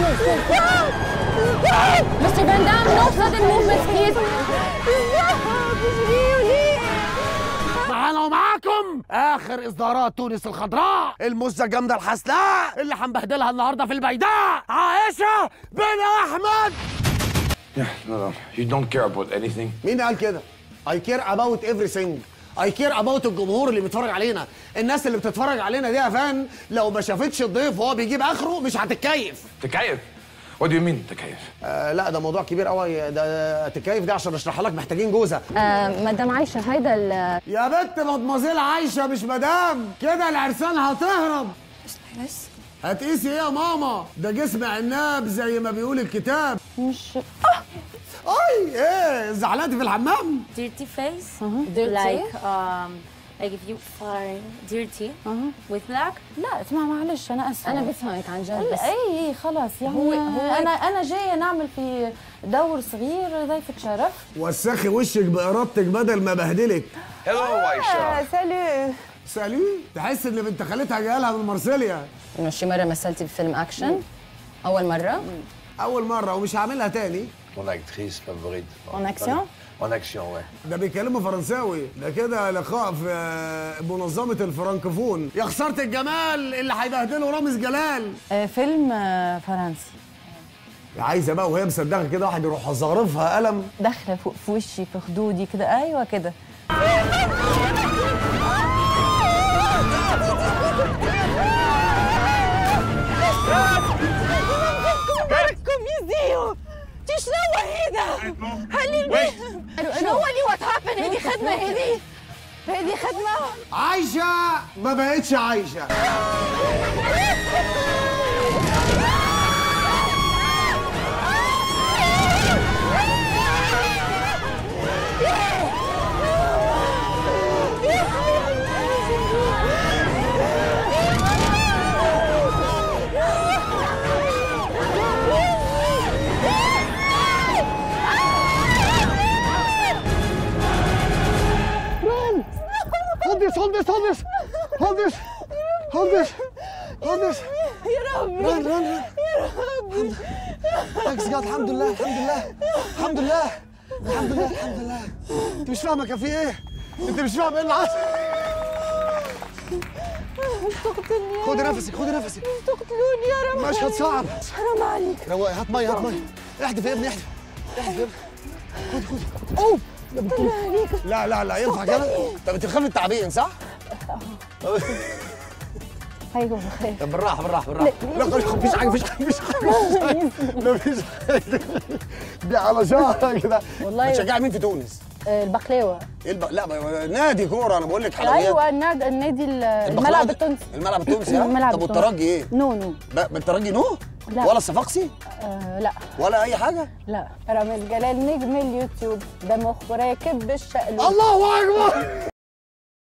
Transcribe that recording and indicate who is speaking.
Speaker 1: Mr. Van Damme, no sudden movements, please.
Speaker 2: معانا ومعاكم اخر اصدارات تونس الخضراء المزه الجامده الحسناء اللي هنبهدلها النهارده في البيداء عائشه بن احمد
Speaker 3: Yeah, no, no. You don't care about anything.
Speaker 2: مين قال كده؟ I care about everything I care about الجمهور اللي بيتفرج علينا الناس اللي بتتفرج علينا دي يا فان لو ما شافتش الضيف وهو بيجيب اخره مش هتتكيف
Speaker 3: تكيف. What do you mean تكيف?
Speaker 2: آه لا ده موضوع كبير قوي ده تكيف ده عشان اشرحها لك محتاجين جوزه
Speaker 1: آه، مدام عايشة هيدا ال
Speaker 2: يا بنت مدمزيل عايشه مش مدام كده العرسان هتهرب هتقيسي ايه يا ماما ده جسم عناب زي ما بيقول الكتاب
Speaker 1: مش
Speaker 2: اي ايه زعلانتي في الحمام
Speaker 4: dirty face
Speaker 1: dirty.
Speaker 4: like um like if you are dirty with black
Speaker 5: لا اسمع معلش انا اسفه
Speaker 1: أنا بفهمك عن جد بس
Speaker 5: اي اي خلاص يعني
Speaker 1: هو- هو
Speaker 5: انا انا جايه نعمل في دور صغير ضيفة شرف
Speaker 2: وسخي وشك بارادتك بدل ما بهدلك
Speaker 3: Hello, Aisha.
Speaker 5: سالو
Speaker 2: سالي تحس ان بنت خالتها جايه من مرسيليا
Speaker 1: إنه شي مرة مثلتي بفيلم أكشن أول مرة
Speaker 2: اول مره ومش هعملها تاني
Speaker 3: Mon actrice favorite.
Speaker 1: En action
Speaker 3: En action, ouais.
Speaker 2: ده بيتكلموا فرنساوي ده كده لقاء في آه، منظمه الفرنكفون يا خساره الجمال اللي هيبهدلوا رامز جلال
Speaker 5: آه فيلم آه فرنسي
Speaker 2: عايزه بقى وهي مصدقه كده واحد يروح زغرفها قلم
Speaker 5: داخله فوق في وشي في خدودي كده ايوه كده
Speaker 1: كوميزيو شنو هيدا؟ هل شنو اللي وات هابن هذه خدمة هذه؟ هذه خدمة
Speaker 2: عايشه ما بقتش عايشه Hold this, hold this, hold this, hold this, hold this, hold this. يا ربي رن رن رن يا ربي ثانكس جاد الحمد لله الحمد لله الحمد لله الحمد لله الحمد لله انت مش فاهمه كان في ايه؟ انت مش فاهمه ايه اللي حصل؟
Speaker 5: تقتلني
Speaker 2: خدي نفسك خدي نفسك
Speaker 5: تقتلوني يا رب
Speaker 2: مشهد صعب
Speaker 5: حرام عليك
Speaker 2: روقي هات ميه هات ميه احدف يا ابني احدف احدف يا ابني خد خد اوه يا بنت لا لا لا ينفع كده طب انت بتخافي التعبين صح؟
Speaker 5: ايوه بخير
Speaker 2: طب بالراحه بالراحه بالراحه لا مفيش مفيش حاجه مفيش حاجه مفيش حاجه مفيش حاجه دي على شهر كده
Speaker 5: والله.
Speaker 2: بتشجعي مين في تونس؟
Speaker 5: آه البقلاوه
Speaker 2: ايه الب... لا ما- نادي كوره انا بقول لك حلويات
Speaker 5: ايوه النادي النادي ال-
Speaker 2: البقلاوة
Speaker 5: الملعب
Speaker 2: ده-
Speaker 5: التونسي
Speaker 2: الملعب التونسي ها؟
Speaker 5: الملعب
Speaker 2: طب
Speaker 5: التونسي.
Speaker 2: والترجي ايه؟
Speaker 5: نو نو
Speaker 2: ب- بالترجي نو؟
Speaker 5: لا.
Speaker 2: ولا الصفاقسي؟
Speaker 5: آه لا
Speaker 2: ولا اي حاجه؟
Speaker 5: لا رامز جلال نجم اليوتيوب ده مخ راكب بالشقلوب
Speaker 2: الله اكبر